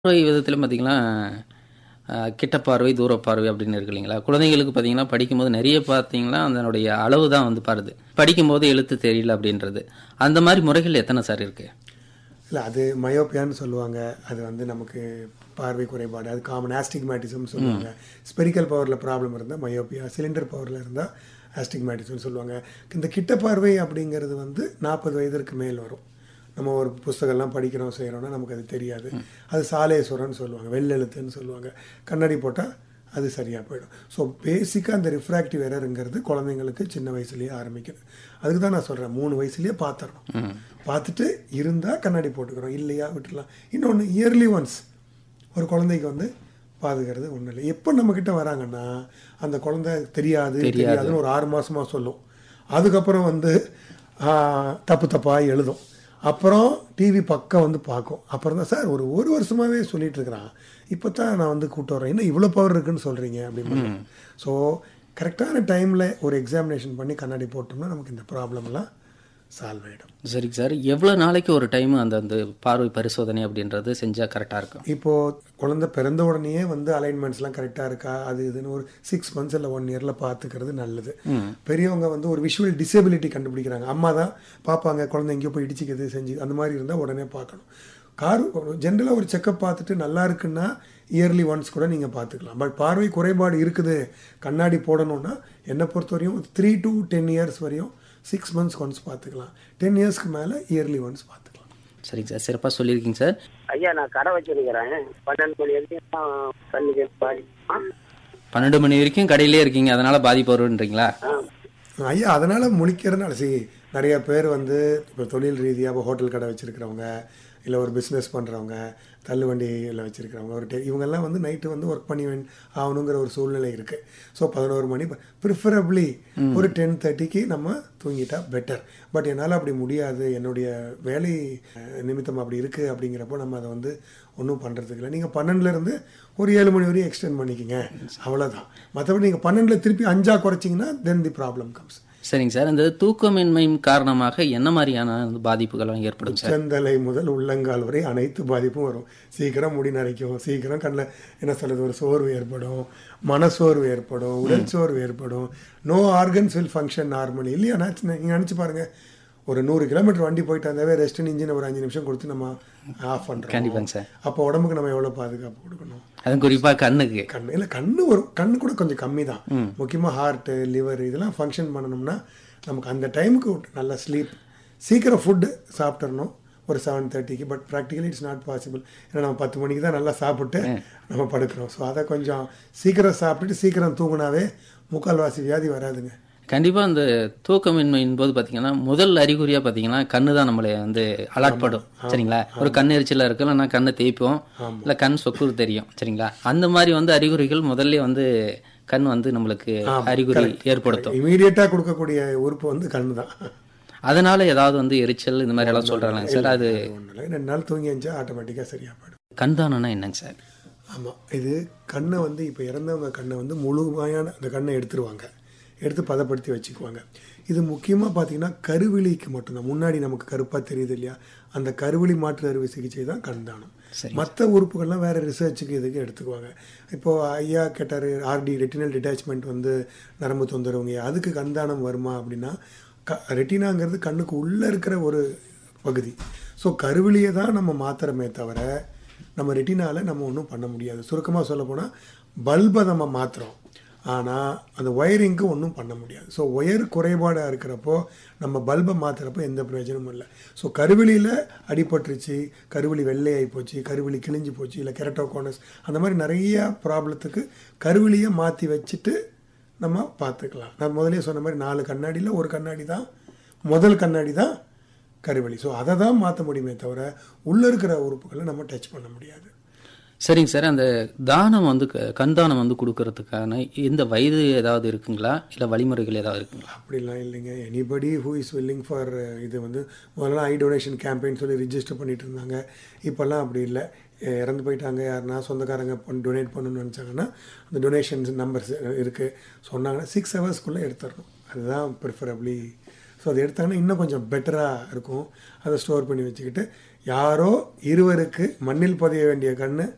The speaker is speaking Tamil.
பார்வை விதத்திலும் பார்த்தீங்கன்னா அஹ், கிட்ட பார்வை தூர பார்வை அப்படின்னு இருக்கு இல்லைங்களா குழந்தைங்களுக்கு பார்த்தீங்கன்னா படிக்கும்போது நிறைய பார்த்தீங்கன்னா அதனுடைய அளவு தான் வந்து பாருது படிக்கும்போது எழுத்து தெரியல அப்படின்றது அந்த மாதிரி முறைகள் எத்தனை சார் இருக்கு இல்லை அது மயோப்பியான்னு சொல்லுவாங்க அது வந்து நமக்கு பார்வை குறைபாடு அது காமன் ஆஸ்டிக்மேட்டிசம் சொல்லுவாங்க ஸ்பெரிக்கல் பவரில் ப்ராப்ளம் இருந்தால் மயோப்பியா சிலிண்டர் பவரில் இருந்தால் ஆஸ்டிக்மேட்டிசம் சொல்லுவாங்க இந்த கிட்ட பார்வை அப்படிங்கிறது வந்து நாற்பது வயதிற்கு மேல் வரும் நம்ம ஒரு புஸ்தகம்லாம் படிக்கிறோம் செய்கிறோம்னா நமக்கு அது தெரியாது அது சாலேஸ்வரம்னு சொல்லுவாங்க வெள்ளெழுத்துன்னு சொல்லுவாங்க கண்ணாடி போட்டால் அது சரியாக போயிடும் ஸோ பேசிக்காக அந்த ரிஃப்ராக்டிவ் எரருங்கிறது குழந்தைங்களுக்கு சின்ன வயசுலேயே ஆரம்பிக்குது அதுக்கு தான் நான் சொல்கிறேன் மூணு வயசுலேயே பார்த்துடணும் பார்த்துட்டு இருந்தால் கண்ணாடி போட்டுக்கிறோம் இல்லையா விட்டுடலாம் இன்னொன்று இயர்லி ஒன்ஸ் ஒரு குழந்தைக்கு வந்து பாதுகிறது ஒன்றும் இல்லை எப்போ நம்மக்கிட்ட வராங்கன்னா அந்த குழந்தை தெரியாது தெரியாதுன்னு ஒரு ஆறு மாசமா சொல்லும் அதுக்கப்புறம் வந்து ஆ, தப்பு தப்பாக எழுதும் அப்புறம் டிவி பக்கம் வந்து பார்க்கும் அப்புறம் தான் சார் ஒரு ஒரு வருஷமாவே சொல்லிட்டு இருக்கிறான் இப்போ தான் நான் வந்து கூட்டு வரேன் என்ன இவ்வளோ பவர் இருக்குன்னு சொல்கிறீங்க அப்படின்னு ஸோ கரெக்டான டைமில் ஒரு எக்ஸாமினேஷன் பண்ணி கண்ணாடி போட்டோம்னா நமக்கு இந்த ப்ராப்ளம்லாம் சால்வ் ஆகிடும் சரிங்க சார் எவ்வளோ நாளைக்கு ஒரு டைம் அந்த அந்த பார்வை பரிசோதனை அப்படின்றது செஞ்சால் கரெக்டாக இருக்கும் இப்போ குழந்தை பிறந்த உடனேயே வந்து அலைன்மெண்ட்ஸ்லாம் கரெக்டாக இருக்கா அது இதுன்னு ஒரு சிக்ஸ் மந்த்ஸ் இல்லை ஒன் இயரில் பார்த்துக்கிறது நல்லது பெரியவங்க வந்து ஒரு விஷுவல் டிசேபிலிட்டி கண்டுபிடிக்கிறாங்க அம்மா தான் பார்ப்பாங்க குழந்தை எங்கேயோ போய் இடிச்சிக்கிறது செஞ்சு அந்த மாதிரி இருந்தால் உடனே பார்க்கணும் கார் ஜென்ரலாக ஒரு செக்கப் பார்த்துட்டு நல்லா இருக்குன்னா இயர்லி ஒன்ஸ் கூட நீங்கள் பார்த்துக்கலாம் பட் பார்வை குறைபாடு இருக்குது கண்ணாடி போடணும்னா என்னை பொறுத்தவரையும் த்ரீ டு டென் இயர்ஸ் வரையும் சிக்ஸ் மந்த்ஸ் ஒன்ஸ் பார்த்துக்கலாம் டென் இயர்ஸ்க்கு மேலே இயர்லி ஒன்ஸ் பார்த்துக்கலாம் சரிங்க சார் சிறப்பாக சொல்லியிருக்கீங்க சார் ஐயா நான் கடை வச்சிருக்கிறேன் பன்னெண்டு மணி வரைக்கும் கண்ணுக்கு பாடி ஆ? பன்னெண்டு மணி வரைக்கும் கடையிலே இருக்கீங்க அதனால பாதிப்பு வருன்றீங்களா ஆ. ஐயா அதனால முழிக்கிறதுனால சரி நிறைய பேர் வந்து இப்போ தொழில் ரீதியாக இப்போ ஹோட்டல் கடை வச்சிருக்கிறவங்க இல்லை ஒரு பிஸ்னஸ் பண்ணுறவங்க தள்ளுவண்டியில் வச்சிருக்கிறவங்க ஒரு டெ- இவங்கெல்லாம் வந்து நைட்டு வந்து ஒர்க் பண்ணி வேண்- ஆகணுங்கிற ஒரு சூழ்நிலை இருக்குது ஸோ பதினோரு மணி ப்ரிஃபரபிளி ஒரு டென் தேர்ட்டிக்கு நம்ம தூங்கிட்டா பெட்டர் பட் என்னால் அப்படி முடியாது என்னுடைய வேலை அஹ், நிமித்தம் அப்படி இருக்குது அப்படிங்கிறப்போ நம்ம அதை வந்து ஒன்றும் பண்ணுறதுக்கு இல்லை நீங்கள் பன்னெண்டுலேருந்து ஒரு ஏழு மணி வரையும் எக்ஸ்டெண்ட் பண்ணிக்கங்க அவ்வளோதான் மற்றபடி நீங்கள் பன்னெண்டில் திருப்பி அஞ்சா குறைச்சிங்கன்னா தென் தி ப்ராப்ளம் கம்ஸ் சரிங்க சார் இந்த தூக்கமின்மையின் காரணமாக என்ன மாதிரியான வந்து பாதிப்புகள் ஏற்படும் சார் செந்தலை முதல் உள்ளங்கால் வரை அனைத்து பாதிப்பும் வரும் சீக்கிரம் முடி நரைக்கும் சீக்கிரம் கண்ணில் என்ன சொல்றது ஒரு சோர்வு ஏற்படும் மனசோர்வு ஏற்படும் உடல் சோர்வு ஏற்படும் no organs will function normally இல்லையா நினச்சி நீங்கள் நினச்சி பாருங்க ஒரு நூறு கிலோமீட்டர் வண்டி போயிட்டு வந்தாவே ரெஸ்ட் இன்ஜின் ஒரு அஞ்சு நிமிஷம் கொடுத்து நம்ம ஆஃப் பண்ணுறோம் கண்டிப்பாங்க சார் அப்போ உடம்புக்கு நம்ம எவ்வளோ பாதுகாப்பு கொடுக்கணும் அதுவும் குறிப்பாக கண்ணுக்கு கண்ணு இல்லை கண்ணு ஒரு கண்ணு கூட கொஞ்சம் கம்மி தான் முக்கியமாக ஹார்ட்டு லிவர் இதெல்லாம் ஃபங்க்ஷன் பண்ணணும்னா நமக்கு அந்த டைமுக்கு நல்லா ஸ்லீப் சீக்கிரம் ஃபுட்டு சாப்பிட்றணும் ஒரு செவன் தேர்ட்டிக்கு but practically it's not possible ஏன்னா நம்ம பத்து மணிக்கு தான் நல்லா சாப்பிட்டு நம்ம படுக்கிறோம் ஸோ அதை கொஞ்சம் சீக்கிரம் சாப்பிட்டுட்டு சீக்கிரம் தூங்குனாவே முக்கால்வாசி வியாதி வராதுங்க கண்டிப்பாக அந்த தூக்கமின்மையின் போது பார்த்தீங்கன்னா முதல் அறிகுறியாக பார்த்தீங்கன்னா கண்ணு தான் நம்மளை வந்து அலர்ட் படும் சரிங்களா ஒரு கண் எரிச்சலாக இருக்கு இல்லைன்னா கண்ணை தேய்ப்போம் இல்லை கண் சொக்குறு தெரியும் சரிங்களா அந்த மாதிரி வந்து அறிகுறிகள் முதல்ல வந்து கண் வந்து நம்மளுக்கு அறிகுறி ஏற்படுத்தும் இமீடியட்டாக கொடுக்கக்கூடிய உறுப்பு வந்து கண்ணு தான் அதனால ஏதாவது வந்து எரிச்சல் இந்த மாதிரி எல்லாம் சொல்றாங்க சார் அது ஒன்றும் இல்லை ரெண்டு நாள் தூங்கி எழுந்தா ஆட்டோமேட்டிக்காக சரியாக போயிடும் கண் தானம்னா என்னங்க சார் ஆமாம் இது கண்ணை வந்து இப்போ இறந்தவங்க கண்ணை வந்து முழுமையான அந்த கண்ணை எடுத்துருவாங்க எடுத்து பதப்படுத்தி வச்சுக்குவாங்க இது முக்கியமாக பார்த்தீங்கன்னா கருவிழிக்கு மட்டும்தான் முன்னாடி நமக்கு கருப்பாக தெரியுது இல்லையா அந்த கருவிழி மாற்று அறுவை சிகிச்சை தான் கண் தானம் மற்ற உறுப்புகள்லாம் வேறு ரிசர்ச்சுக்கு இதுக்கு எடுத்துக்குவாங்க இப்போது ஐயா கேட்டார் ஆர்டி ரெட்டினல் டிட்டாச்மெண்ட் வந்து நரம்பு தொந்தரவுங்க அதுக்கு கண் தானம் வருமா அப்படின்னா க ரெட்டினாங்கிறது கண்ணுக்கு உள்ளே இருக்கிற ஒரு பகுதி ஸோ கருவிலியை தான் நம்ம மாத்திரமே தவிர நம்ம ரெட்டினால நம்ம ஒன்றும் பண்ண முடியாது சுருக்கமாக சொல்ல போனால் பல்பை நம்ம மாற்றுறோம் ஆனால் அந்த ஒயரிங்க்கு ஒன்றும் பண்ண முடியாது ஸோ ஒயர் குறைபாடாக இருக்கிறப்போ நம்ம பல்பை மாற்றுறப்போ எந்த பிரயோஜனமும் இல்லை ஸோ கருவிலியில் அடிபட்டுருச்சு கருவிழி வெள்ளையாகி போச்சு கருவிழி கிழிஞ்சு போச்சு இல்லை கெரட்டோகோனஸ் அந்த மாதிரி நிறைய ப்ராப்ளத்துக்கு கருவிலியை மாற்றி வச்சுட்டு நம்ம பார்த்துக்கலாம் நான் முதலே சொன்ன மாதிரி நாலு கண்ணாடியில் ஒரு கண்ணாடி தான் முதல் கண்ணாடி தான் கருவெளி ஸோ அதை தான் மாற்ற முடியுமே தவிர உள்ளே இருக்கிற உறுப்புகளை நம்ம டச் பண்ண முடியாது சரிங்க சார் அந்த தானம் வந்து க- கண் தானம் வந்து கொடுக்கறதுக்கான இந்த வயது ஏதாவது இருக்குங்களா இல்லை வழிமுறைகள் ஏதாவது இருக்குங்களா அப்படிலாம் இல்லைங்க anybody who is willing for இது வந்து முதல்ல ஐ டொனேஷன் கேம்பெயின் சொல்லி ரிஜிஸ்டர் பண்ணிட்டு இருந்தாங்க இப்போல்லாம் அப்படி இல்லை எ- இறந்து போயிட்டாங்க யாருன்னா சொந்தக்காரங்க டொனேட் பண்ணணும்னு நினச்சாங்கன்னா அந்த டொனேஷன்ஸ் நம்பர்ஸ் இருக்குது சொன்னாங்கன்னா சிக்ஸ் ஹவர்ஸ்க்குள்ளே எடுத்துடணும் அதுதான் ப்ரிஃபரபிளி ஸோ அதை எடுத்தாங்கன்னா இன்னும் கொஞ்சம் பெட்டராக இருக்கும் அதை ஸ்டோர் பண்ணி வச்சுக்கிட்டு யாரோ இருவருக்கு மண்ணில் பதிய வேண்டிய கண்ணு